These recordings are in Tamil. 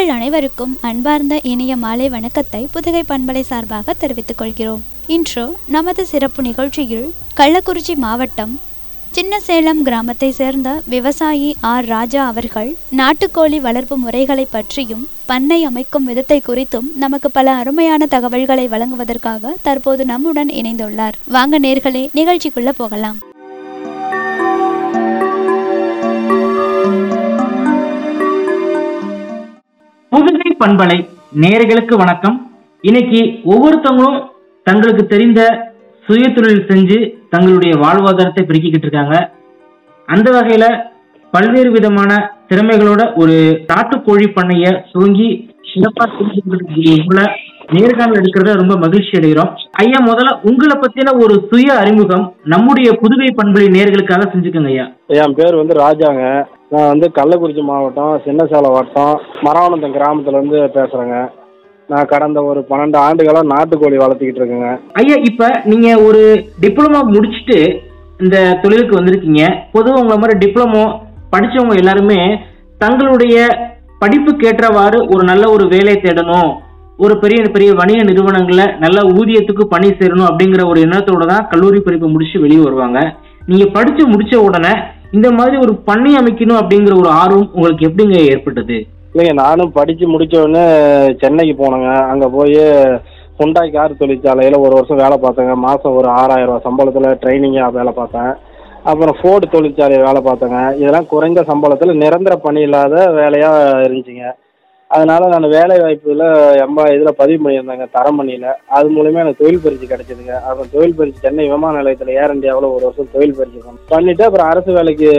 நேர்கள் அனைவருக்கும் அன்பார்ந்த இனிய மாலை வணக்கத்தை புதுகை பண்பலை சார்பாக தெரிவித்துக் கொள்கிறோம் இன்று நமது சிறப்பு நிகழ்ச்சியில் கள்ளக்குறிச்சி மாவட்டம் சின்னசேலம் கிராமத்தை சேர்ந்த விவசாயி ஆர் ராஜா அவர்கள் நாட்டுக்கோழி வளர்ப்பு முறைகளை பற்றியும் பண்ணை அமைக்கும் விதத்தை குறித்தும் நமக்கு பல அருமையான தகவல்களை வழங்குவதற்காக தற்போது நம்முடன் இணைந்துள்ளார் வாங்க நேர்களே நிகழ்ச்சிக்குள்ள போகலாம் புதுகை பண்பலை நேயர்களுக்கு வணக்கம் இன்னைக்கு ஒவ்வொருத்தவங்களும் தங்களுக்கு தெரிந்த சுய தொழில் செஞ்சு தங்களுடைய வாழ்வாதாரத்தை பெருக்கிக்கிட்டு இருக்காங்க அந்த வகையில பல்வேறு விதமான திறமைகளோட ஒரு நாட்டுக்கோழி பண்ணைய சுருங்கி சிறப்பா செஞ்சுக்கிட்டு நேர்காணல் எடுக்கிறத ரொம்ப மகிழ்ச்சி அடைகிறோம் ஐயா முதல்ல உங்களை பத்தின ஒரு சுய அறிமுகம் நம்முடைய புதுகை பண்பலை நேர்களுக்காக செஞ்சுக்கோங்க ஐயா என் பேர் வந்து ராஜாங்க நான் வந்து கள்ளக்குறிச்சி மாவட்டம் சின்னசேலம் வட்டம் மரவனந்தம் கிராமத்துலேருந்து பேசுகிறேங்க நான் கடந்த ஒரு பன்னெண்டு ஆண்டுகளாக நாட்டுக்கோழி வளர்த்திக்கிட்டு இருக்கேங்க ஐயா இப்ப நீங்க ஒரு டிப்ளமோ முடிச்சுட்டு இந்த தொழிலுக்கு வந்திருக்கீங்க பொதுவாக உங்களை மாதிரி டிப்ளமோ படிச்சவங்க எல்லாருமே தங்களுடைய படிப்புக்கு ஏற்றவாறு ஒரு நல்ல ஒரு வேலை தேடணும் ஒரு பெரிய பெரிய வணிக நிறுவனங்கள்ல நல்ல ஊதியத்துக்கு பணி சேரணும் அப்படிங்கிற ஒரு எண்ணத்தோட தான் கல்லூரி படிப்பு முடிச்சு வெளியே வருவாங்க நீங்க படிச்சு முடிச்ச உடனே இந்த மாதிரி ஒரு பண்ணை அமைக்கணும் அப்படிங்கிற ஒரு ஆர்வம் உங்களுக்கு எப்படிங்க ஏற்பட்டது இல்லைங்க நானும் படித்து முடிச்ச உடனே சென்னைக்கு போனேங்க அங்கே போய் ஹுண்டாய் கார் தொழிற்சாலையில் ஒரு வருஷம் வேலை பார்த்தேங்க மாதம் ஒரு ஆறாயிரம் ரூபா சம்பளத்தில் ட்ரைனிங்காக வேலை பார்த்தேன் அப்புறம் ஃபோர்டு தொழிற்சாலையில் வேலை பார்த்தேங்க இதெல்லாம் குறைந்த சம்பளத்தில் நிரந்தர பணி இல்லாத வேலையாக இருந்துச்சுங்க அதனால நான் வேலை வாய்ப்பில் எம்பா இதில் பதிவு பண்ணியிருந்தேங்க தரமணியில் அது மூலியமா எனக்கு தொழில் பயிற்சி கிடைச்சதுங்க அப்புறம் தொழில் பயிற்சி சென்னை விமான நிலையத்தில் ஏர் இந்தியாவில் ஒரு வருஷம் தொழில் பயிற்சி பண்ணேன் பண்ணிட்டு அப்புறம் அரசு வேலைக்கு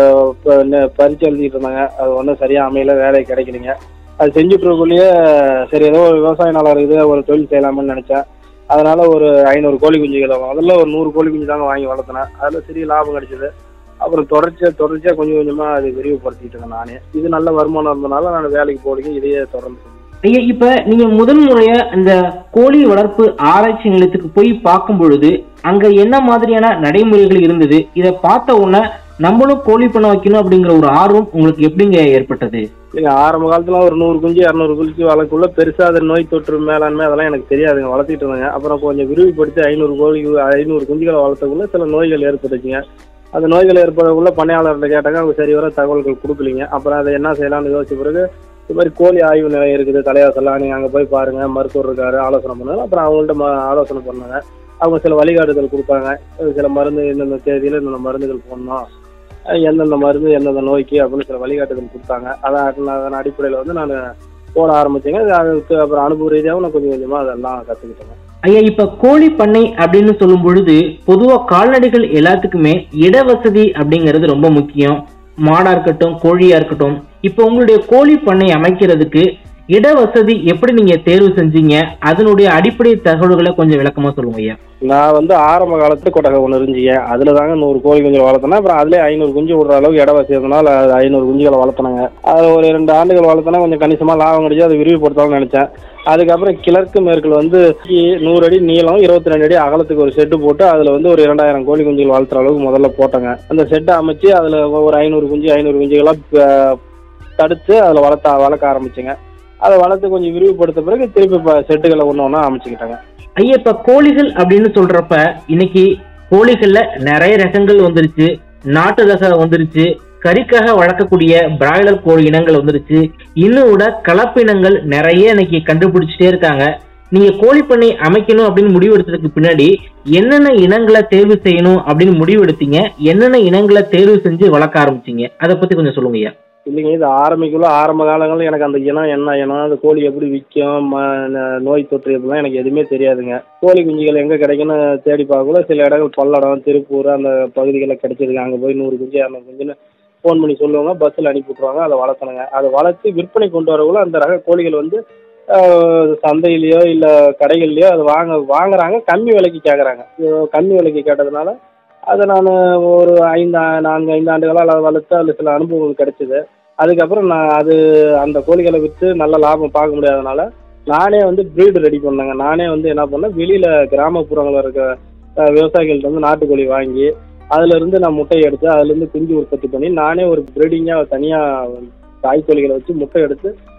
ப- ந- பரீட்சை எழுதிட்டு இருந்தாங்க அது ஒன்றும் சரியாக அமையல வேலை கிடைக்கலைங்க அது செஞ்சுட்டு இருக்கக்குள்ளேயே சரி ஏதோ ஒரு விவசாய நிலம் இருக்குது ஒரு தொழில் செய்யலாம்னு நினச்சேன் அதனால ஒரு ஐநூறு கோழி குஞ்சுகளை முதல்ல ஒரு நூறு கோழி குஞ்சு தாங்க வாங்கி வளர்த்தினேன் அதில் சரி லாபம் கிடைச்சது அப்புறம் தொடர்ச்சியாக தொடர்ச்சியாக கொஞ்சம் கொஞ்சமாக அது விரிவுபடுத்திட்டு இருக்கேன் நானே இது நல்ல வருமானம் இருந்தனால நான் வேலைக்கு போறீங்க இதையே தொடர்ந்து செஞ்சேன். ஐயா இப்ப நீங்க முதல் முறையா இந்த கோழி வளர்ப்பு ஆராய்ச்சி நிலையத்துக்கு போய் பார்க்கும் பொழுது அங்க என்ன மாதிரியான நடைமுறைகள் இருந்தது இதை பார்த்த உடனே நம்மளும் கோழி பண்ண வைக்கணும் அப்படிங்கிற ஒரு ஆர்வம் உங்களுக்கு எப்படிங்க ஏற்பட்டது இல்லைங்க ஆரம்ப காலத்துல ஒரு நூறு குஞ்சு இரநூறு குஞ்சு வளர்க்குள்ள பெருசாக அது நோய் தொற்று மேலாண்மை அதெல்லாம் எனக்கு தெரியாதுங்க வளர்த்திட்டு இருந்தாங்க அப்புறம் கொஞ்சம் விரிவுபடுத்தி ஐநூறு கோழி ஐநூறு குஞ்சுகளை வளர்த்தக்குள்ள சில நோய்கள் ஏற்பட்டுச்சுங்க அந்த நோய்கள் ஏற்படக்குள்ள பண்ணையாளர்கிட்ட கேட்டாங்க அவங்க சரி வர தகவல்கள் கொடுக்கலீங்க அப்புறம் அதை என்ன செய்யலாம்னு யோசிச்ச பிறகு இது மாதிரி கோழி ஆய்வு நிலையம் இருக்குது தலைவாசலாம் நீங்கள் அங்கே போய் பாருங்க மருத்துவர் இருக்காரு ஆலோசனை பண்ணாங்க அப்புறம் அவங்கள்ட்ட ம ஆலோசனை பண்ணாங்க அவங்க சில வழிகாட்டுதல் கொடுத்தாங்க சில மருந்து இந்தந்த தேதியில் இந்தந்த மருந்துகள் போடணும் அஹ் எந்தெந்த மருந்து எந்தெந்த நோய்க்கு அப்படின்னு சில வழிகாட்டுதல் கொடுத்தாங்க அதான் அதன் அதன் அடிப்படையில் வந்து நான் போட ஆரம்பிச்சேங்க அது அதுக்கு அப்புறம் அனுபவ ரீதியாகவும் நான் கொஞ்சம் கொஞ்சமாக அதெல்லாம் கற்றுக்கிட்டேங்க ஐயா இப்ப கோழி பண்ணை அப்படின்னு சொல்லும் பொழுது பொதுவா கால்நடைகள் எல்லாத்துக்குமே இட வசதி அப்படிங்கிறது ரொம்ப முக்கியம் மாடா இருக்கட்டும் கோழியா இருக்கட்டும் இப்போ உங்களுடைய கோழி பண்ணை அமைக்கிறதுக்கு இட வசதி எப்படி நீங்க தேர்வு செஞ்சீங்க அதனுடைய அடிப்படை தகவல்களை கொஞ்சம் விளக்கமா சொல்லுங்க ஐயா நான் வந்து ஆரம்ப காலத்துல கொட்டகை ஒன்று இருந்துச்சுங்க அதில் தாங்க நூறு கோழி குஞ்சுகள் வளர்த்தேன் அப்புறம் அதிலே ஐநூறு குஞ்சு விடுற அளவுக்கு இட வசதி இருந்தனால அது ஐநூறு குஞ்சுகளை வளர்த்தனாங்க அது ஒரு ரெண்டு ஆண்டுகள் வளர்த்தனா கொஞ்சம் கணிசமாக லாபம் கிடைச்சு அதை விரிவுபடுத்தலாம்னு நினச்சேன் அதுக்கப்புறம் கிழக்கு மேற்கில் வந்து நூறு அடி நீளம் இருபத்தி ரெண்டு அடி அகலத்துக்கு ஒரு செட்டு போட்டு அதில் வந்து ஒரு இரண்டாயிரம் கோழி குஞ்சுகள் வளர்த்துற அளவுக்கு முதல்ல போட்டேங்க அந்த செட்டை அமைச்சு அதில் ஒரு ஐநூறு குஞ்சு ஐநூறு குஞ்சுகளாக தடுத்து அதில் வளர்த்த வளர்க்க ஆரம்பிச்சுங்க அதை வளர்த்து கொஞ்சம் விரிவுபடுத்த பிறகு திருப்பி இப்போ செட்டுகளை ஒன்று ஒன்றா அமைச்சுக்கிட்டாங்க ஐயா இப்ப கோழிகள் அப்படின்னு சொல்றப்ப இன்னைக்கு கோழிகள்ல நிறைய ரகங்கள் வந்துருச்சு நாட்டு ரகம் வந்துருச்சு கறிக்காக வளர்க்கக்கூடிய பிராய்லர் கோழி இனங்கள் வந்துருச்சு இன்னும் விட கலப்பினங்கள் நிறைய இன்னைக்கு கண்டுபிடிச்சிட்டே இருக்காங்க நீங்க கோழி பண்ணை அமைக்கணும் அப்படின்னு முடிவு எடுத்ததுக்கு பின்னாடி என்னென்ன இனங்களை தேர்வு செய்யணும் அப்படின்னு முடிவு எடுத்தீங்க என்னென்ன இனங்களை தேர்வு செஞ்சு வளர்க்க ஆரம்பிச்சீங்க அதை பத்தி கொஞ்சம் சொல்லுங்க ஐயா இல்லைங்க இது ஆரம்பிக்குள்ள ஆரம்ப காலங்களில் எனக்கு அந்த இனம் என்ன இனம் அந்த கோழி எப்படி விற்கும் ம- ந- நோய் தொற்று இதெல்லாம் எனக்கு எதுவுமே தெரியாதுங்க கோழி குஞ்சுகள் எங்கே கிடைக்குன்னு தேடி பார்க்கக்குள்ள சில இடங்கள் பல்லடம் திருப்பூர் அந்த பகுதிகளில் கிடைச்சிருக்கு அங்கே போய் நூறு குஞ்சு இரநூறு குஞ்சுன்னு ஃபோன் பண்ணி சொல்லுவாங்க பஸ்ஸில் அனுப்பி விட்ருவாங்க அதை வளர்த்தணுங்க அதை வளர்த்து விற்பனை கொண்டு வரக்குள்ள அந்த ரக கோழிகள் வந்து ஆஹ், சந்தையிலையோ இல்லை கடைகள்லையோ அது வாங்க வாங்குறாங்க கம்மி விலைக்கு கேட்குறாங்க கம்மி விலைக்கு கேட்டதுனால அதை நான் ஒரு ஐந்து ஆ- நான்கு ஐந்து ஆண்டுகளாக அதை வளர்த்து அதில் சில அனுபவங்கள் கிடைச்சிது அதுக்கப்புறம் நான் அது அந்த கோழிகளை விற்று நல்ல லாபம் பார்க்க முடியாதனால நானே வந்து ப்ரீடு ரெடி பண்ணேங்க நானே வந்து என்ன பண்ணேன் வெளியில் கிராமப்புறங்களில் இருக்க அஹ், விவசாயிகள்ட்ட வந்து நாட்டுக்கோழி வாங்கி அதுல இருந்து நான் முட்டையை எடுத்து அதுல இருந்து குஞ்சு உற்பத்தி பண்ணி நானே ஒரு ப்ரீடிங்காக தனியாக தாய் கோழிகளை வச்சு முட்டை எடுத்து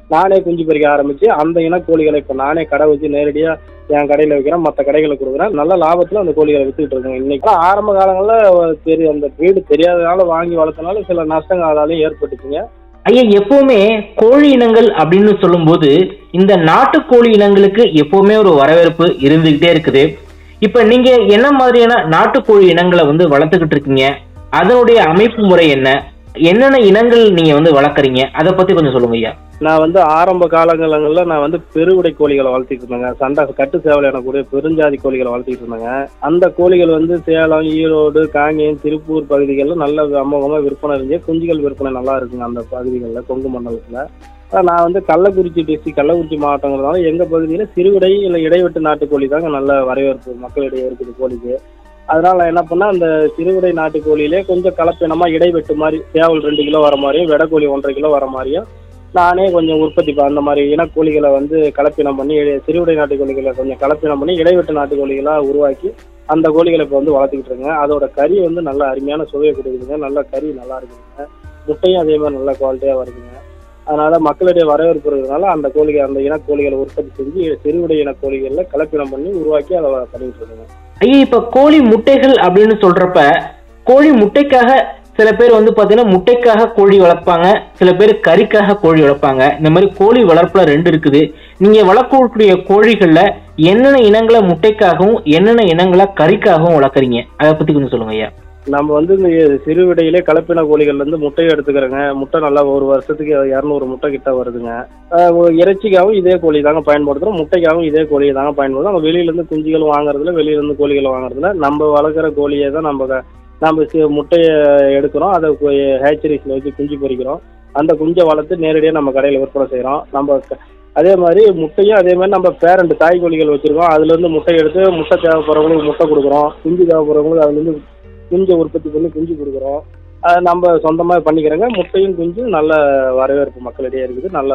நானே குஞ்சு பறிக்க ஆரம்பிச்சு அந்த இன கோழிகளை இப்போ நானே கடை வச்சு நேரடியாக என் கடையில் வைக்கிறேன் மற்ற கடைகளுக்கு கொடுக்குறேன் நல்ல லாபத்தில் அந்த கோழிகளை வித்துக்கிட்டு இருக்கேன் இன்னைக்கு ஆனா ஆரம்ப காலங்களில் தெரிய அந்த வீடு தெரியாதனால வாங்கி வளர்த்தனால சில நஷ்டங்கள் அதாலையும் ஏற்பட்டுச்சுங்க ஐயா எப்பவுமே கோழி இனங்கள் அப்படின்னு சொல்லும்போது இந்த நாட்டுக்கோழி இனங்களுக்கு எப்பவுமே ஒரு வரவேற்பு இருந்துகிட்டே இருக்குது இப்ப நீங்க என்ன மாதிரியான நாட்டுக்கோழி இனங்களை வந்து வளர்த்துக்கிட்டு இருக்கீங்க அதனுடைய அமைப்பு முறை என்ன என்னென்ன இனங்கள் நீங்க வந்து வளர்க்குறீங்க அதை பத்தி கொஞ்சம் சொல்லுங்க ஐயா நான் வந்து ஆரம்ப காலங்களில் நான் வந்து பெருவுடை கோழிகளை வளர்த்திட்டு இருந்தேங்க சண்டை கட்டு சேவல் எனக்கூடிய பெருஞ்சாதி கோழிகளை வளர்த்திட்டு இருந்தேங்க அந்த கோழிகள் வந்து சேலம் ஈரோடு காங்கேயம் திருப்பூர் பகுதிகளில் நல்ல அமோகமாக விற்பனை இருந்துச்சு குஞ்சுகள் விற்பனை நல்லா இருக்குங்க அந்த பகுதிகளில் கொங்கு மண்டலத்தில் ஆனா, நான் வந்து கள்ளக்குறிச்சி டிஸ்ட்ரிக்ட் கள்ளக்குறிச்சி மாவட்டங்கிறதுனால எங்கள் பகுதியில் சிறுவிடை இல்லை இடைவெட்டு நாட்டுக்கோழி தாங்க நல்ல வரவேற்பு மக்களிடையே இருக்குது கோழிக்கு அதனால நான் என்ன பண்ணேன் அந்த சிறுவிடை நாட்டுக்கோழியிலே கொஞ்சம் கலப்பினமா இடைவெட்டு மாதிரி சேவல் ரெண்டு கிலோ வர மாதிரியும் வெடைக்கோழி ஒன்றரை கிலோ வர மாதிரியும் நானே கொஞ்சம் உற்பத்தி ப- அந்த மாதிரி இனக்கோழிகளை வந்து கலப்பினம் பண்ணி இட- சிறுவிடை நாட்டுக்கோழிகளை கொஞ்சம் கலப்பினம் பண்ணி இடைவெட்டு நாட்டுக்கோழிகளாக உருவாக்கி அந்த கோழிகளை இப்போ வந்து வளர்த்துக்கிட்டு இருக்கேன் அதோட கறி வந்து நல்ல அருமையான சுவையை கொடுக்குதுங்க நல்ல கறி நல்லா இருக்குதுங்க முட்டையும் அதே மாதிரி நல்ல குவாலிட்டியாக வருதுங்க அதனால மக்களிடையே வரவேற்பு இருக்கிறதுனால அந்த கோழிகள் அந்த இனக்கோழிகளை உற்பத்தி செஞ்சு சிறுவிடை இனக்கோழிகளில் கலப்பினம் பண்ணி உருவாக்கி அதை பண்ணிட்டு இருக்கேங்க ஐயா இப்ப கோழி முட்டைகள் அப்படின்னு சொல்றப்ப கோழி முட்டைக்காக சில பேர் வந்து பாத்தீங்கன்னா முட்டைக்காக கோழி வளர்ப்பாங்க சில பேர் கறிக்காக கோழி வளர்ப்பாங்க இந்த மாதிரி கோழி வளர்ப்புல ரெண்டு இருக்குது நீங்க வளர்க்கக்கூடிய கோழிகள்ல என்னென்ன இனங்களை முட்டைக்காகவும் என்னென்ன இனங்களை கறிக்காகவும் வளர்க்குறீங்க அதை பத்தி கொஞ்சம் சொல்லுங்க ஐயா நம்ம வந்து இந்த சிறு விடையிலே கலப்பின கோழிகள்ல இருந்து முட்டையை எடுத்துக்கிறோங்க முட்டை நல்லா ஒரு வருஷத்துக்கு இரநூறு முட்டை கிட்ட வருதுங்க ஆஹ் ஒரு இறைச்சிக்காகவும் இதே கோழி தாங்க பயன்படுத்துறோம் முட்டைக்காகவும் இதே கோழியை தாங்க பயன்படுத்துறோம் நம்ம வெளியில இருந்து குஞ்சுகள் வாங்குறதுல வெளியில இருந்து கோழிகள் வாங்குறதுல நம்ம வளர்க்குற கோழியை தான் நம்ம க- நம்ம சி- முட்டையை எடுக்கிறோம் அதை ஹேச்சரிஸில் வச்சு குஞ்சு பொரிக்கிறோம் அந்த குஞ்சை வளர்த்து நேரடியாக நம்ம கடையில் விற்பனை செய்கிறோம் நம்ம க- அதே மாதிரி முட்டையும் அதே மாதிரி நம்ம பேரண்ட் தாய் கோழிகள் வச்சுருக்கோம் அதுலேருந்து முட்டை எடுத்து முட்டை தேவைப்படுறவங்களுக்கு முட்டை கொடுக்குறோம் குஞ்சு தேவைப்படுறவங்களுக்கு அதுலேருந்து குஞ்சை உற்பத்தி பண்ணி குஞ்சு கொடுக்குறோம் அதை நம்ம சொந்தமாக பண்ணிக்கிறோங்க முட்டையும் குஞ்சும் நல்ல வரவேற்பு மக்களிடையே இருக்குது நல்ல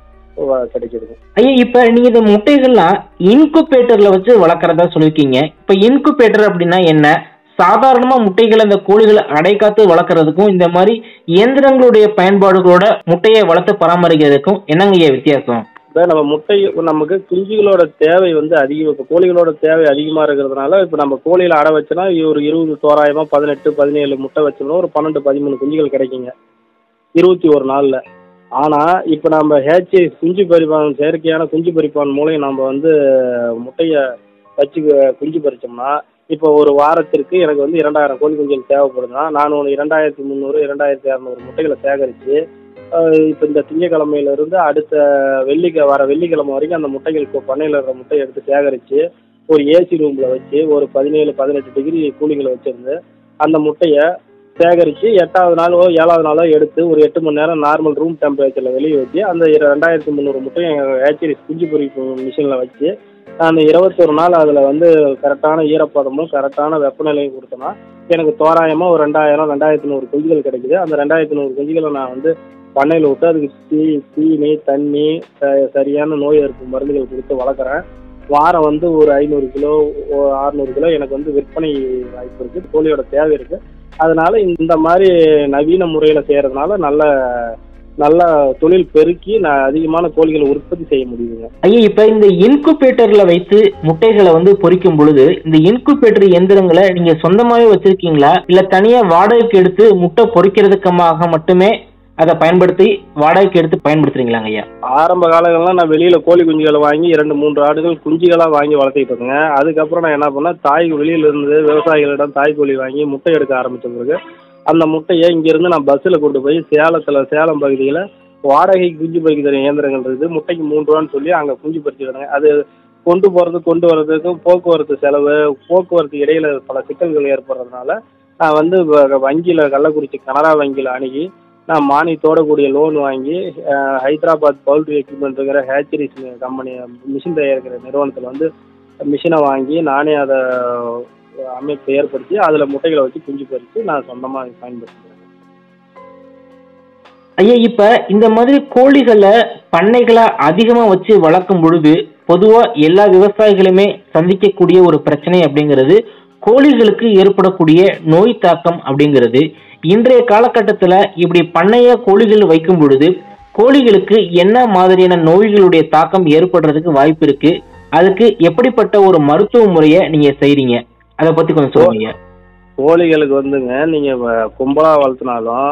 வ- கிடைக்குதுங்க ஐயா இப்ப நீங்க இந்த முட்டைகள்லாம் இன்குபேட்டர்ல வச்சு வளர்க்குறதா சொல்லியிருக்கீங்க இப்ப இன்குபேட்டர் அப்படின்னா என்ன சாதாரணமா முட்டைகளை இந்த கோழிகளை அடைக்காத்து வளர்க்குறதுக்கும் இந்த மாதிரி இயந்திரங்களுடைய பயன்பாடுகளோட முட்டையை வளர்த்து பராமரிக்கிறதுக்கும் என்னங்க ஐயா வித்தியாசம் இப்போ நம்ம முட்டை நமக்கு குஞ்சுகளோட தேவை வந்து அதிகம் இப்போ கோழிகளோட தேவை அதிகமாக இருக்கிறதுனால இப்போ நம்ம கோழியில் அடை வச்சோன்னா ஒரு இருபது தோராயமாக பதினெட்டு பதினேழு முட்டை வச்சோம்னா ஒரு பன்னெண்டு பதிமூணு குஞ்சுகள் கிடைக்குங்க இருபத்தி ஒரு நாளில் ஆனால் இப்போ நம்ம ஹேச்சி குஞ்சு பறிப்பான் செயற்கையான குஞ்சு பறிப்பான் மூலம் நம்ம வந்து முட்டையை வச்சு குஞ்சு பறிச்சோம்னா இப்போ ஒரு வாரத்திற்கு எனக்கு வந்து இரண்டாயிரம் கோழி குஞ்சுகள் தேவைப்படுதுன்னா நான் ஒரு இரண்டாயிரத்தி முந்நூறு இரண்டாயிரத்தி இரநூறு முட்டைகளை சேகரித்து இப்போ இந்த திங்கக்கிழமையிலிருந்து அடுத்த வெள்ளிக்க வர வெள்ளிக்கிழமை வரைக்கும் அந்த முட்டைகள் இப்போ பண்ணையில் இருக்கிற முட்டையை எடுத்து சேகரித்து ஒரு ஏசி ரூமில் வச்சு ஒரு பதினேழு பதினெட்டு டிகிரி கூலிங்கில் வச்சுருந்து அந்த முட்டையை சேகரித்து எட்டாவது நாளோ ஏழாவது நாளோ எடுத்து ஒரு எட்டு மணி நேரம் நார்மல் ரூம் டெம்பரேச்சரில் வெளியே வச்சு அந்த இர- ரெண்டாயிரத்தி முந்நூறு முட்டையை எங்கள் ஹேச்சரி குஞ்சு பொறிப்பு மிஷினில் வச்சு அந்த இருபத்தொரு நாள் அதில் வந்து கரெக்டான ஈரப்பதமும் கரெக்டான வெப்பநிலையும் கொடுத்தோன்னா எனக்கு தோராயமாக ஒரு ரெண்டாயிரம் ரெண்டாயிரத்தி நூறு குஞ்சுகள் கிடைக்குது அந்த ரெண்டாயிரத்தி நூறு குஞ்சுகளை நான் வந்து பண்ணையில் விட்டு அதுக்கு தீ தீனி தண்ணி ச- சரியான நோய் எதிர்ப்பு மருந்துகள் கொடுத்து வளர்க்குறேன் வாரம் வந்து ஒரு ஐநூறு கிலோ அறுநூறு கிலோ எனக்கு வந்து விற்பனை வாய்ப்பு இருக்குது கோழியோட தேவை இருக்குது அதனால இந்த மாதிரி நவீன முறையில் செய்கிறதுனால நல்ல நல்ல தொழில் பெருக்கி நான் அதிகமான கோழிகளை உற்பத்தி செய்ய முடியுதுங்க ஐயா இப்ப இந்த இன்குபேட்டர்ல வைத்து முட்டைகளை வந்து பொரிக்கும் பொழுது இந்த இன்குபேட்டர் எந்திரங்களை நீங்க சொந்தமாவே வச்சிருக்கீங்களா இல்ல தனியா வாடகைக்கு எடுத்து முட்டை பொரிக்கிறதுக்காக மட்டுமே அதை பயன்படுத்தி வாடகைக்கு எடுத்து பயன்படுத்துறீங்களாங்க ஐயா ஆரம்ப காலங்கள்லாம் நான் வெளியில் கோழி குஞ்சுகளை வாங்கி இரண்டு மூன்று ஆடுகள் குஞ்சுகளாக வாங்கி வளர்த்திட்டு இருந்தேங்க அதுக்கப்புறம் நான் என்ன பண்ணேன் தாய் வெளியில இருந்து விவசாயிகளிடம் தாய் கோழி வாங்கி முட்டை எடுக்க ஆரம்பித்த பிறகு அந்த முட்டையை இங்கேருந்து நான் பஸ்ஸில் கொண்டு போய் சேலத்தில் சேலம் பகுதியில் வாடகைக்கு குஞ்சு பறிக்க தர இயந்திரங்கள் இருக்குது முட்டைக்கு மூன்று ரூபான்னு சொல்லி அங்கே குஞ்சு பறிச்சுடுறாங்க அது கொண்டு போகிறது கொண்டு வர்றதுக்கும் போக்குவரத்து செலவு போக்குவரத்து இடையில பல சிக்கல்கள் ஏற்படுறதுனால நான் வந்து வங்கியில் கள்ளக்குறிச்சி கனரா வங்கியில் அணுகி நான் மானியத்தோட கூடிய லோன் வாங்கி அஹ், ஹைதராபாத் பவுல்ட்ரி எக்யூப்மெண்ட்டுங்கிற ஹேச்சரிஸ் கம்பெனி மிஷின் தயாரிக்கிற நிறுவனத்தில் வந்து மிஷினை வாங்கி நானே அதை அமைப்பு ஏற்படுத்தி அதில் முட்டைகளை வச்சு குஞ்சு பறித்து நான் சொந்தமாக பயன்படுத்திக்கிறேன் ஐயா இப்ப இந்த மாதிரி கோழிகளை பண்ணைகளை அதிகமா வச்சு வளர்க்கும் பொழுது பொதுவா எல்லா விவசாயிகளுமே சந்திக்கக்கூடிய ஒரு பிரச்சனை அப்படிங்கிறது கோழிகளுக்கு ஏற்படக்கூடிய நோய் தாக்கம் அப்படிங்கிறது இன்றைய காலகட்டத்துல இப்படி பண்ணைய கோழிகள் வைக்கும் பொழுது கோழிகளுக்கு என்ன மாதிரியான நோய்களுடைய தாக்கம் ஏற்படுறதுக்கு வாய்ப்பு இருக்கு அதுக்கு எப்படிப்பட்ட ஒரு மருத்துவ முறையை நீங்க செய்றீங்க அதை பத்தி கொஞ்சம் சொல்லுங்க கோழிகளுக்கு வந்துங்க நீங்க வ- கும்பலா வளர்த்தினாலும்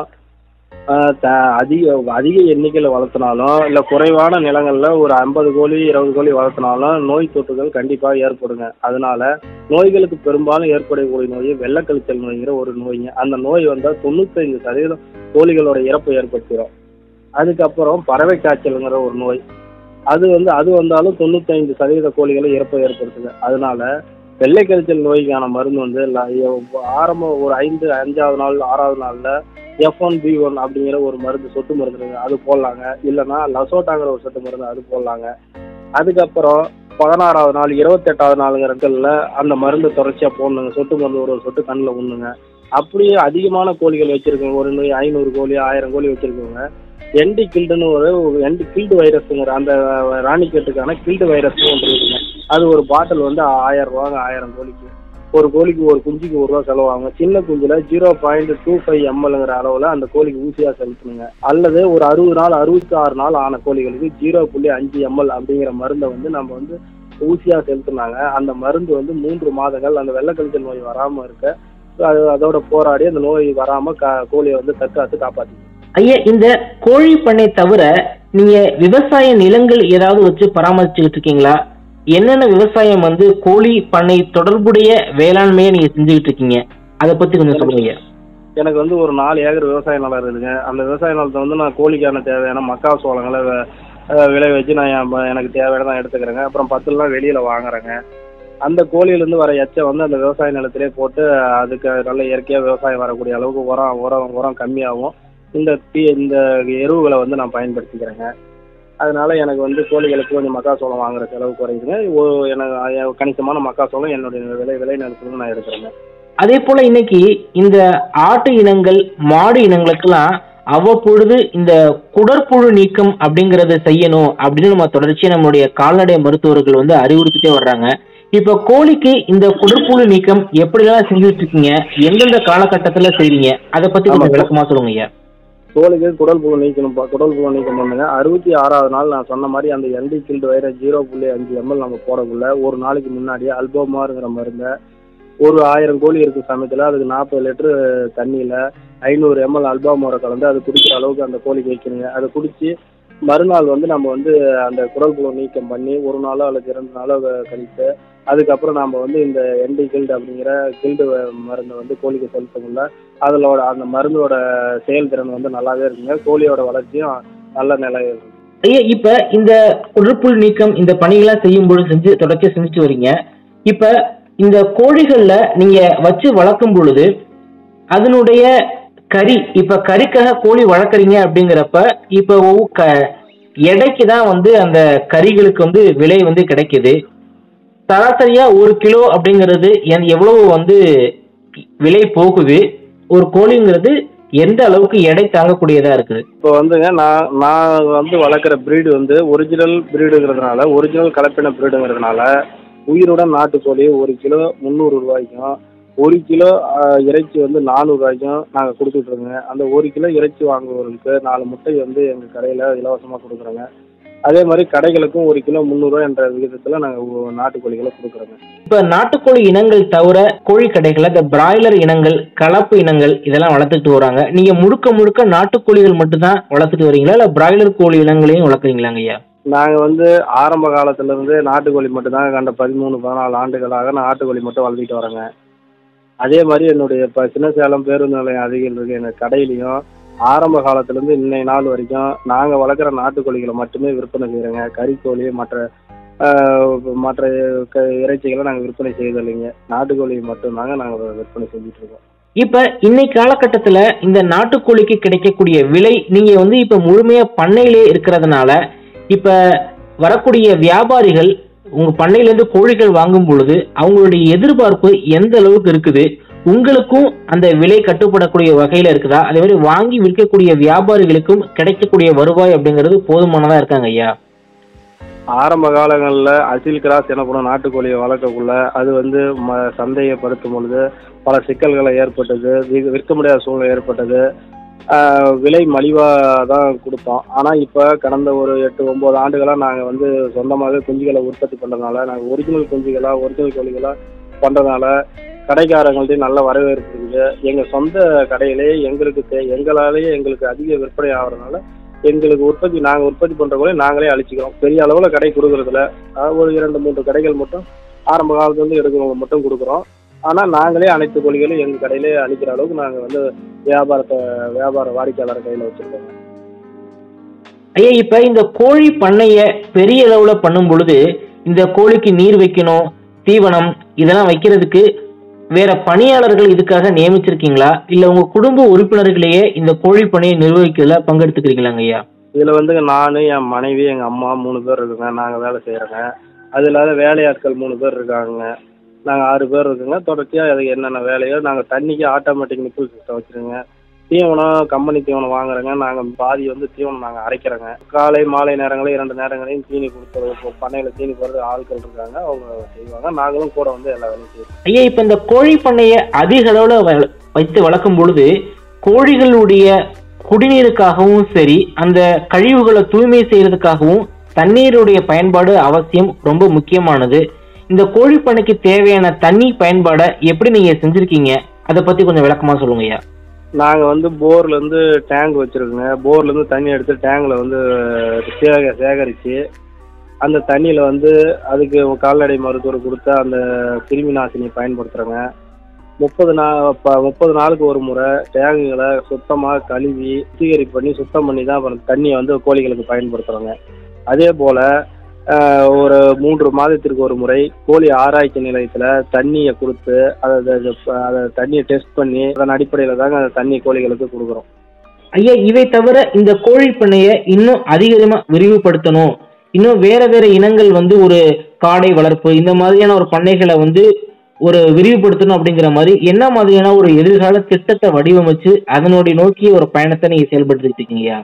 ஆஹ் த- அதிக அதிக எண்ணிக்கையில் வளர்த்தினாலும் இல்லை குறைவான நிலங்கள்ல ஒரு ஐம்பது கோழி இருபது கோழி வளர்த்தினாலும் நோய் தொற்றுகள் கண்டிப்பாக ஏற்படுங்க அதனால நோய்களுக்கு பெரும்பாலும் ஏற்படக்கூடிய நோய் வெள்ளக்கழிச்சல் நோய்ங்கிற ஒரு நோய்ங்க அந்த நோய் வந்தால் தொண்ணூத்தைந்து சதவீதம் கோழிகளோட இறப்பை ஏற்படுத்திடும் அதுக்கப்புறம் பறவை காய்ச்சலுங்கிற ஒரு நோய் அது வந்து அது வந்தாலும் தொண்ணூத்தைந்து சதவீத கோழிகளை இறப்பை ஏற்படுத்துது அதனால வெள்ளை கழிச்சல் நோய்க்கான மருந்து வந்து ல- எ- ஆரம்பம் ஒரு ஐந்து அஞ்சாவது நாள் ஆறாவது நாள்ல எஃப் ஒன் பி ஒன் அப்படிங்கிற ஒரு மருந்து சொட்டு மருந்து இருக்கு அது போடலாங்க இல்லைன்னா லசோட்டாங்கிற ஒரு சொட்டு மருந்து அது போடலாங்க அதுக்கப்புறம் பதினாறாவது நாள் இருபத்தெட்டாவது நாளுங்கிறதுல அந்த மருந்து தொடர்ச்சியா போடணுங்க சொட்டு மருந்து ஒரு ஒரு சொட்டு கண்ணில் உண்ணுங்க அப்படியே அதிகமான கோழிகள் வச்சிருக்கோங்க ஒரு நோய் ஐநூறு கோழி ஆயிரம் கோழி வச்சிருக்கோங்க என்டி கில்டுன்னு ஒரு என்டி கில்டு வைரஸ்ங்கிற அந்த ராணிக்கெட்டுக்கான கில்டு வைரஸ் ஒன்று இருக்குங்க அது ஒரு பாட்டில் வந்து ஆயிரம் ரூபாங்க ஆயிரம் கோழிக்கு ஒரு கோழிக்கு ஒரு குஞ்சுக்கு ஒரு ரூபா செலவாகும் சின்ன குஞ்சுல ஜீரோ பாயிண்ட் டூ ஃபைவ் எம்எல்ங்கிற அளவில் அந்த கோழிக்கு ஊசியா செலுத்தணுங்க அல்லது ஒரு அறுபது நாள் அறுபத்தி ஆறு நாள் ஆன கோழிகளுக்கு ஜீரோ புள்ளி அஞ்சு எம்எல் அப்படிங்கிற மருந்தை வந்து நம்ம வந்து ஊசியா செலுத்துனாங்க அந்த மருந்து வந்து மூன்று மாதங்கள் அந்த வெள்ளக்கழிச்சல் நோய் வராம இருக்க அது அதோட போராடி அந்த நோய் வராம கா கோழியை வந்து தற்காத்து காப்பாத்தி ஐயா இந்த கோழி பண்ணை தவிர நீங்க விவசாய நிலங்கள் ஏதாவது வச்சு பராமரிச்சுக்கிட்டு இருக்கீங்களா என்னென்ன விவசாயம் வந்து கோழி பண்ணை தொடர்புடைய வேளாண்மையை நீங்க செஞ்சுக்கிட்டு இருக்கீங்க அதை பத்தி கொஞ்சம் சொல்லுங்க எனக்கு வந்து ஒரு நாலு ஏக்கர் விவசாய நிலம் இருக்குங்க அந்த விவசாய நிலத்தை வந்து நான் கோழிக்கான தேவையான மக்கா சோளங்களை வ- அஹ் விளை வச்சு நான் என் ப- எனக்கு தேவையானதான் எடுத்துக்கிறேங்க அப்புறம் பத்துலாம் வெளியில் வாங்குறேங்க அந்த கோழியிலேருந்து வர எச்சை வந்து அந்த விவசாய நிலத்திலே போட்டு அதுக்கு நல்ல இயற்கையாக விவசாயம் வரக்கூடிய அளவுக்கு உரம் உரம் உரம் கம்மியாகும் இந்த தீ இந்த எருவுகளை வந்து நான் பயன்படுத்திக்கிறேங்க அதனால எனக்கு வந்து கோழிகளுக்கு கொஞ்சம் மக்காசோளம் வாங்குற செலவு குறையுதுங்க ஓ- எனக்கு கணிசமான மக்காசோளம் என்னுடைய விலை விலை நிலத்துலேருந்து நான் எடுக்கிறேங்க அதே போல இன்னைக்கு இந்த ஆட்டு இனங்கள் மாடு இனங்களுக்கெல்லாம் அவ்வப்பொழுது இந்த குடற்புழு நீக்கம் அப்படிங்கறத செய்யணும் அப்படின்னு நம்ம தொடர்ச்சியா நம்மளுடைய கால்நடை மருத்துவர்கள் வந்து அறிவுறுத்திட்டே வர்றாங்க இப்ப கோழிக்கு இந்த குடற்புழு நீக்கம் எப்படிலாம் செஞ்சுட்டு இருக்கீங்க எந்தெந்த காலகட்டத்துல செய்றீங்க அதை பத்தி கொஞ்சம் ஆமா. விளக்கமா சொல்லுங்க ஐயா தோலுக்கு குடல் புழு நீக்கணும்ப்பா குடல் புழு நீக்கம் பண்ணுங்க அறுபத்தி ஆறாவது நாள் நான் சொன்ன மாதிரி அந்த என்டி கில்டு வைரஸ் ஜீரோ புள்ளி அஞ்சு எம்எல் நம்ம போடக்குள்ள ஒரு நாளைக்கு முன்னாடி அல்போமாருங்கிற மருந்தை ஒரு ஆயிரம் கோழி இருக்கும் சமயத்தில் அதுக்கு நாற்பது லிட்டரு தண்ணியில் ஐநூறு எம்எல் அல்பாமோரை கலந்து அது குடிக்கிற அளவுக்கு அந்த கோழிக்கு வைக்கணுங்க அதை குடிச்சு மறுநாள் வந்து நம்ம வந்து அந்த குடல் புழு நீக்கம் பண்ணி ஒரு நாளோ அல்லது இரண்டு நாளோ க- கழித்து அதுக்கப்புறம் நாம் வந்து இந்த என்டி கில்டு அப்படிங்கிற கில்டு மருந்தை வந்து கோழிக்கு செலுத்தக்குள்ள அதிலோட அந்த மருந்தோட செயல்திறன் வந்து நல்லாவே இருக்குங்க கோழியோட வளர்ச்சியும் நல்ல நிலை இருக்கும் ஐயா இப்ப இந்த குடற்புழு நீக்கம் இந்த பணிகள்லாம் செய்யும் பொழுது செஞ்சு தொடர்ச்சியா செஞ்சுட்டு வரீங்க இப்ப இந்த கோழிகள்ல நீங்க வச்சு வளர்க்கும் பொழுது அதனுடைய கறி இப்ப கறிக்காக கோழி வளர்க்குறீங்க அப்படிங்கிறப்ப இப்ப ஒவ்வொரு க எடைக்கு தான் வந்து அந்த கறிகளுக்கு வந்து விலை வந்து கிடைக்குது சராசரியா ஒரு கிலோ அப்படிங்கிறது என்- எவ்வளவு வந்து விலை போகுது ஒரு கோழிங்கிறது எந்த அளவுக்கு எடை தாங்கக்கூடியதா இருக்குது இப்போ வந்துங்க நான் நான் வந்து வளர்க்குற ப்ரீடு வந்து ஒரிஜினல் ப்ரீடுங்கிறதுனால ஒரிஜினல் கலப்பின ப்ரீடுங்கிறதுனால உயிருடன் நாட்டுக்கோழி ஒரு கிலோ முந்நூறு ரூபாய்க்கும் ஒரு கிலோ ஆஹ், இறைச்சி வந்து நானூறுரூவாய்க்கும் நாங்கள் கொடுத்துட்ருங்க அந்த ஒரு கிலோ இறைச்சி வாங்குவவர்களுக்கு நாலு முட்டை வந்து எங்கள் கடையில் இலவசமாக கொடுக்குறோங்க அதே மாதிரி கடைகளுக்கும் ஒரு கிலோ முந்நூறுரூவா என்ற விகிதத்தில் நாங்கள் நாட்டுக்கோழிகளை கொடுக்குறோங்க இப்ப நாட்டுக்கோழி இனங்கள் தவிர கோழி கடைகள்ல இந்த பிராய்லர் இனங்கள் கலப்பு இனங்கள் இதெல்லாம் வளர்த்துட்டு வராங்க நீங்க முழுக்க முழுக்க நாட்டுக்கோழிகள் மட்டும்தான் வளர்த்துட்டு வரீங்களா இல்ல பிராய்லர் கோழி இனங்களையும் வளர்க்குறீங்களாங்க ஐயா நாங்கள் வந்து ஆரம்ப காலத்துலேருந்து நாட்டுக்கோழி மட்டும்தாங்க கண்ட பதிமூணு பதினாலு ஆண்டுகளாக நாட்டுக்கோழி மட்டும் வளர்த்திட்டு வரேங்க அதே மாதிரி என்னுடைய இப்போ சின்ன சேலம் பேருந்து நிலையம் அருகில் இருக்க எங்கள் கடையிலையும் ஆரம்ப காலத்துலேருந்து இன்னைய நாள் வரைக்கும் நாங்கள் வளர்க்குற நாட்டுக்கோழிகளை மட்டுமே விற்பனை செய்கிறோங்க கறிக்கோழி மற்ற ஆஹ், மற்ற க இறைச்சிகளை நாங்கள் விற்பனை செய்வதில்லைங்க நாட்டுக்கோழி மட்டும்தாங்க நாங்கள் விற்பனை செஞ்சுட்டு இருக்கோம் இப்ப இன்னைக்கு காலகட்டத்துல இந்த நாட்டுக்கோழிக்கு கிடைக்கக்கூடிய விலை நீங்க வந்து இப்ப முழுமையா பண்ணையிலே இருக்கிறதுனால இப்ப வரக்கூடிய வியாபாரிகள் உங்க பண்ணையில இருந்து கோழிகள் வாங்கும் பொழுது அவங்களுடைய எதிர்பார்ப்பு எந்த அளவுக்கு இருக்குது உங்களுக்கும் அந்த விலை கட்டுப்படக்கூடிய வகையில இருக்குதா அதே மாதிரி வாங்கி விற்கக்கூடிய வியாபாரிகளுக்கும் கிடைக்கக்கூடிய வருவாய் அப்படிங்கிறது போதுமானதா இருக்காங்க ஐயா ஆரம்ப காலங்களில் அசில் கிராஸ் எனப்படும் நாட்டுக்கோழியை வளர்க்கக்குள்ள அது வந்து ம சந்தையப்படுத்தும் பொழுது பல சிக்கல்களை ஏற்பட்டது வி- விற்க முடியாத சூழ்நிலை ஏற்பட்டது ஆஹ் விலை மலிவாக தான் கொடுத்தோம் ஆனால் இப்போ கடந்த ஒரு எட்டு ஒம்பது ஆண்டுகளாக நாங்கள் வந்து சொந்தமாகவே குஞ்சுகளை உற்பத்தி பண்ணுறதுனால நாங்கள் ஒரிஜினல் குஞ்சுகளாக ஒரிஜினல் கோழிகளாக பண்ணுறதுனால கடைக்காரங்கள்ட்டையும் நல்ல வரவேற்பு இருக்குது எங்கள் சொந்த கடையிலே எங்களுக்கு தே எங்களாலேயே எங்களுக்கு அதிக விற்பனை ஆகிறதுனால எங்களுக்கு உற்பத்தி நாங்கள் உற்பத்தி பண்ணுற கோழி நாங்களே அழிச்சிக்கிறோம் பெரிய அளவில் கடை கொடுக்குறதில்ல அதாவது ஒரு இரண்டு மூன்று கடைகள் மட்டும் ஆரம்ப காலத்துலேருந்து எடுக்கிறவங்க மட்டும் கொடுக்குறோம் ஆனால் நாங்களே அனைத்து கோழிகளும் எங்கள் கடையிலே அழிக்கிற அளவுக்கு நாங்கள் வந்து வியாபாரத்தை வியாபார வாடிக்கையாளர் கையில் வச்சுருக்கோங்க ஐயா இப்ப இந்த கோழி பண்ணைய பெரிய அளவுல பண்ணும் பொழுது இந்த கோழிக்கு நீர் வைக்கணும் தீவனம் இதெல்லாம் வைக்கிறதுக்கு வேற பணியாளர்கள் இதுக்காக நியமிச்சிருக்கீங்களா இல்ல உங்க குடும்ப உறுப்பினர்களையே இந்த கோழி பண்ணையை நிர்வகிக்கிறதுல பங்கெடுத்துக்கிறீங்களாங்க ஐயா இதில் வந்து நான் என் மனைவி எங்கள் அம்மா மூணு பேர் இருக்குங்க நாங்கள் வேலை செய்கிறோங்க அது இல்லாத வேலையாட்கள் மூணு பேர் இருக்காங்க நாங்கள் ஆறு பேர் இருக்குங்க தொடர்ச்சியாக அதுக்கு என்னென்ன வேலையோ நாங்கள் தண்ணிக்கு ஆட்டோமேட்டிக் நிப்பிள் சிஸ்டம் வச்சுருங்க தீவனம் கம்பெனி தீவனம் வாங்குறோங்க நாங்கள் பாதி வந்து தீவனம் நாங்கள் அரைக்கிறோங்க காலை மாலை நேரங்களில் இரண்டு நேரங்களையும் தீனி கொடுத்துறது இப்போ பண்ணையில் தீனி போடுறது ஆட்கள் இருக்காங்க அவங்க செய்வாங்க நாங்களும் கூட வந்து எல்லா வேலையும் செய்வோம் ஐயா இப்ப இந்த கோழி பண்ணைய அதிக அளவுல வ- வைத்து வளர்க்கும் பொழுது கோழிகளுடைய குடிநீருக்காகவும் சரி அந்த கழிவுகளை தூய்மை செய்யறதுக்காகவும் தண்ணீருடைய பயன்பாடு அவசியம் ரொம்ப முக்கியமானது இந்த கோழி பண்ணைக்கு தேவையான தண்ணி பயன்பாடை எப்படி நீங்க செஞ்சிருக்கீங்க அதை பத்தி கொஞ்சம் விளக்கமா சொல்லுங்க ஐயா நாங்கள் வந்து போர்லேருந்து டேங்க் வச்சுருக்கோங்க போர்லேருந்து தண்ணி எடுத்து டேங்கில் வந்து சேக சேகரித்து அந்த தண்ணியில் வந்து அதுக்கு கால்நடை மருத்துவர் கொடுத்த அந்த கிருமி நாசினி பயன்படுத்துகிறோங்க முப்பது நா ப முப்பது நாளுக்கு ஒரு முறை டேங்குகளை சுத்தமாக கழுவி சுத்திகரிப்பு பண்ணி சுத்தம் பண்ணி தான் அப்புறம் தண்ணியை வந்து கோழிகளுக்கு பயன்படுத்துகிறோங்க அதே போல் ஒரு மூன்று மாதத்திற்கு ஒரு முறை கோழி ஆராய்ச்சி நிலையத்தில் தண்ணியை கொடுத்து அதை அதை- அதை தண்ணியை டெஸ்ட் பண்ணி அதன் அடிப்படையில் தாங்க அந்த தண்ணி கோழிகளுக்கு கொடுக்குறோம் ஐயா இவை தவிர இந்த கோழி பண்ணைய இன்னும் அதிகமா விரிவுபடுத்தணும் இன்னும் வேற வேற இனங்கள் வந்து ஒரு காடை வளர்ப்பு இந்த மாதிரியான ஒரு பண்ணைகளை வந்து ஒரு விரிவுபடுத்தணும் அப்படிங்கிற மாதிரி என்ன மாதிரியான ஒரு எதிர்கால திட்டத்தை வடிவமைச்சு அதனுடைய நோக்கி ஒரு பயணத்தை நீங்க செயல்படுத்திட்டு இருக்கீங்கய்யா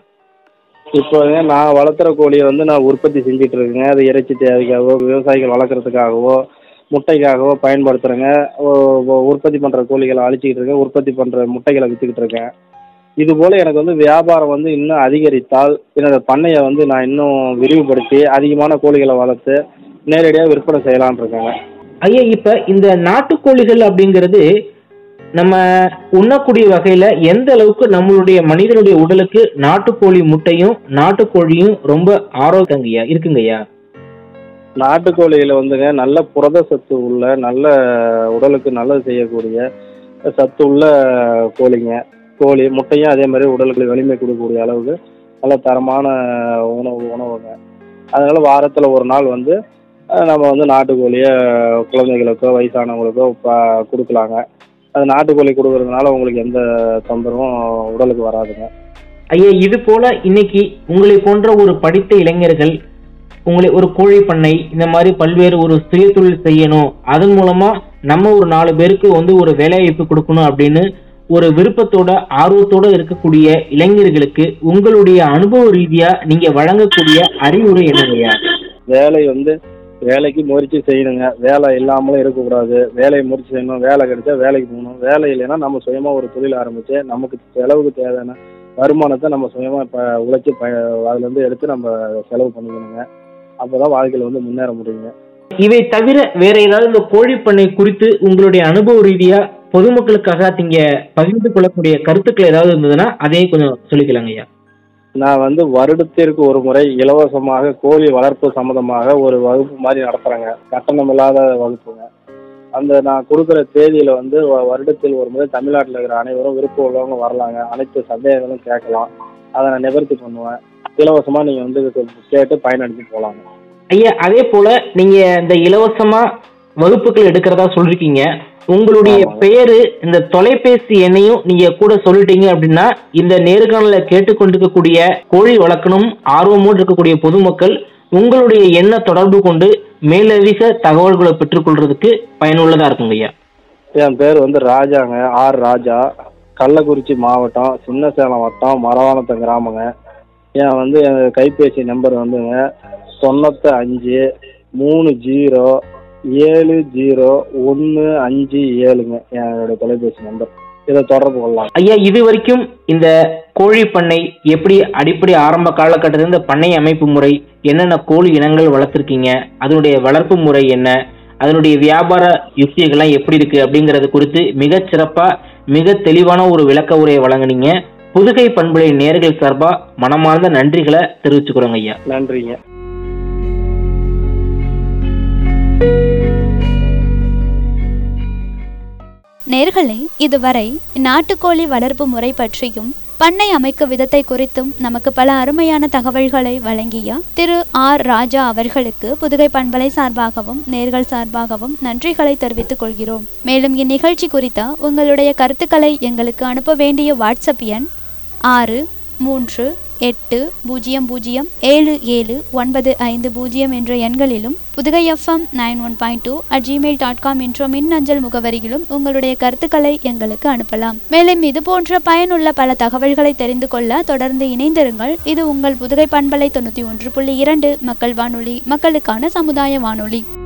இப்போ நான் வளர்த்துற கோழியை வந்து நான் உற்பத்தி செஞ்சுட்டு இருக்கேங்க அது இறைச்சி தேவைக்காகவோ விவசாயிகள் வளர்க்குறதுக்காகவோ முட்டைக்காகவோ பயன்படுத்துகிறேங்க உற்பத்தி பண்ணுற கோழிகளை அழிச்சிக்கிட்டு இருக்கேன் உற்பத்தி பண்ணுற முட்டைகளை விற்றுக்கிட்டு இருக்கேன் இது போல் எனக்கு வந்து வியாபாரம் வந்து இன்னும் அதிகரித்தால் என்னோட பண்ணையை வந்து நான் இன்னும் விரிவுபடுத்தி அதிகமான கோழிகளை வளர்த்து நேரடியாக விற்பனை செய்யலாம்னு இருக்கேங்க ஐயா இப்ப இந்த நாட்டுக்கோழிகள் அப்படிங்கிறது நம்ம உண்ணக்கூடிய வகையில எந்த அளவுக்கு நம்மளுடைய மனிதனுடைய உடலுக்கு நாட்டுக்கோழி முட்டையும் நாட்டுக்கோழியும் ரொம்ப ஆரோக்கியங்கய்யா இருக்குங்கய்யா நாட்டுக்கோழியில் வந்துங்க நல்ல புரத சத்து உள்ள நல்ல உடலுக்கு நல்லது செய்யக்கூடிய சத்து உள்ள கோழிங்க கோழி முட்டையும் அதே மாதிரி உடலுக்கு வலிமை கொடுக்கக்கூடிய அளவுக்கு நல்ல தரமான உணவு உணவுங்க அதனால் வாரத்தில் ஒரு நாள் வந்து அஹ், நம்ம வந்து நாட்டுக்கோழியை குழந்தைகளுக்கோ வயசானவங்களுக்கோ ப கொடுக்கலாங்க அது நாட்டுக்கோழி கொடுக்கறதுனால உங்களுக்கு எந்த தொந்தரவும் உடலுக்கு வராதுங்க ஐயா இது போல இன்னைக்கு உங்களை போன்ற ஒரு படித்த இளைஞர்கள் உங்களை ஒரு கோழி பண்ணை இந்த மாதிரி பல்வேறு ஒரு சுய தொழில் செய்யணும் அதன் மூலமா நம்ம ஒரு நாலு பேருக்கு வந்து ஒரு வேலைவாய்ப்பு கொடுக்கணும் அப்படின்னு ஒரு விருப்பத்தோட ஆர்வத்தோட இருக்கக்கூடிய இளைஞர்களுக்கு உங்களுடைய அனுபவ ரீதியா நீங்க வழங்கக்கூடிய அறிவுரை என்னங்கய்யா வேலை வந்து வேலைக்கு முயற்சி செய்யணுங்க வேலை இல்லாமலும் இருக்கக்கூடாது வேலையை முயற்சி செய்யணும் வேலை கிடைச்சா வேலைக்கு போகணும் வேலை இல்லைன்னா நம்ம சுயமாக ஒரு தொழில் ஆரம்பித்து நமக்கு செலவுக்கு தேவையான வருமானத்தை நம்ம சுயமாக இப்போ உழைச்சி ப அதுலேருந்து எடுத்து நம்ம செலவு பண்ணிக்கணுங்க அப்போ தான் வாழ்க்கையில் வந்து முன்னேற முடியுங்க இவை தவிர வேற ஏதாவது இந்த கோழி பண்ணை குறித்து உங்களுடைய அனுபவ ரீதியா பொதுமக்களுக்காக நீங்க பகிர்ந்து கொள்ளக்கூடிய கருத்துக்கள் ஏதாவது இருந்ததுன்னா அதையும் கொஞ்சம் சொல்லிக்கலாங்க ஐயா நான் வந்து வருடத்திற்கு ஒரு முறை இலவசமாக கோழி வளர்ப்பு சம்மந்தமாக ஒரு வகுப்பு மாதிரி நடத்துகிறேங்க கட்டணம் இல்லாத வகுப்புங்க அந்த நான் கொடுக்குற தேதியில் வந்து வ- வருடத்தில் ஒரு முறை தமிழ்நாட்டில் இருக்கிற அனைவரும் விருப்பம் உள்ளவங்க வரலாங்க அனைத்து சந்தேகங்களும் கேட்கலாம் அதை நான் நிவர்த்தி பண்ணுவேன் இலவசமாக நீங்கள் வந்து இதுக்கு கேட்டு பயனடைஞ்சு போகலாங்க ஐயா அதே போல நீங்க இந்த இலவசமா வகுப்புகள் எடுக்கிறதா சொல்லிருக்கீங்க உங்களுடைய ஆமாங்க. பெயரு இந்த தொலைபேசி எண்ணையும் நீங்க கூட சொல்லிட்டீங்க அப்படின்னா இந்த நேர்காணல கேட்டுக்கொண்டிருக்கக்கூடிய கோழி வளர்க்கணும் ஆர்வமோடு இருக்கக்கூடிய பொதுமக்கள் உங்களுடைய எண்ண தொடர்பு கொண்டு மேலதிக தகவல்களை பெற்றுக்கொள்றதுக்கு பயனுள்ளதா இருக்குங்க ஐயா என் பேர் வந்து ராஜாங்க ஆர் ராஜா கள்ளக்குறிச்சி மாவட்டம் சின்ன சேலம் வட்டம் மரவானத்தம் கிராமங்க என் வந்து என் கைபேசி நம்பர் வந்துங்க தொண்ணூற்றி அஞ்சு மூணு ஜீரோ ஏழு ஜீரோ ஒன்று அஞ்சு ஏழுங்க என்னோட தொலைபேசி நம்பர் இதை தொடர்பு கொள்ளலாம் ஐயா இது வரைக்கும் இந்த கோழி பண்ணை எப்படி அடிப்படை ஆரம்ப காலகட்டத்தில் இந்த பண்ணை அமைப்பு முறை என்னென்ன கோழி இனங்கள் வளர்த்துருக்கீங்க அதனுடைய வளர்ப்பு முறை என்ன அதனுடைய வியாபார யுக்திகள்லாம் எப்படி இருக்கு அப்படிங்கறது குறித்து மிகச் சிறப்பா மிக தெளிவான ஒரு விளக்க உரையை வழங்குனீங்க புதுகை பண்புலை நேர்கள் சார்பா மனமார்ந்த நன்றிகளை தெரிவிச்சுக்கிறோங்க ஐயா நன்றிங்க நேர்களே இதுவரை நாட்டுக்கோழி வளர்ப்பு முறை பற்றியும் பண்ணை அமைக்கும் விதத்தை குறித்தும் நமக்கு பல அருமையான தகவல்களை வழங்கிய திரு ஆர் ராஜா அவர்களுக்கு புதுகை பண்பலை சார்பாகவும் நேர்கள் சார்பாகவும் நன்றிகளை தெரிவித்துக் கொள்கிறோம் மேலும் இந்நிகழ்ச்சி குறித்த உங்களுடைய கருத்துக்களை எங்களுக்கு அனுப்ப வேண்டிய வாட்ஸ்அப் எண் ஆறு மூன்று எட்டு பூஜ்ஜியம் பூஜ்ஜியம் ஏழு ஏழு ஒன்பது ஐந்து பூஜ்ஜியம் என்ற எண்களிலும் Pudugai FM nine one point two at Gmail dot com என்ற மின்னஞ்சல் முகவரியிலும் உங்களுடைய கருத்துக்களை எங்களுக்கு அனுப்பலாம் மேலும் இது போன்ற பயனுள்ள பல தகவல்களை தெரிந்து கொள்ள தொடர்ந்து இணைந்திருங்கள் இது உங்கள் புதுகை பண்பலை தொண்ணூற்றி ஒன்று புள்ளி இரண்டு மக்கள் வானொலி மக்களுக்கான சமுதாய வானொலி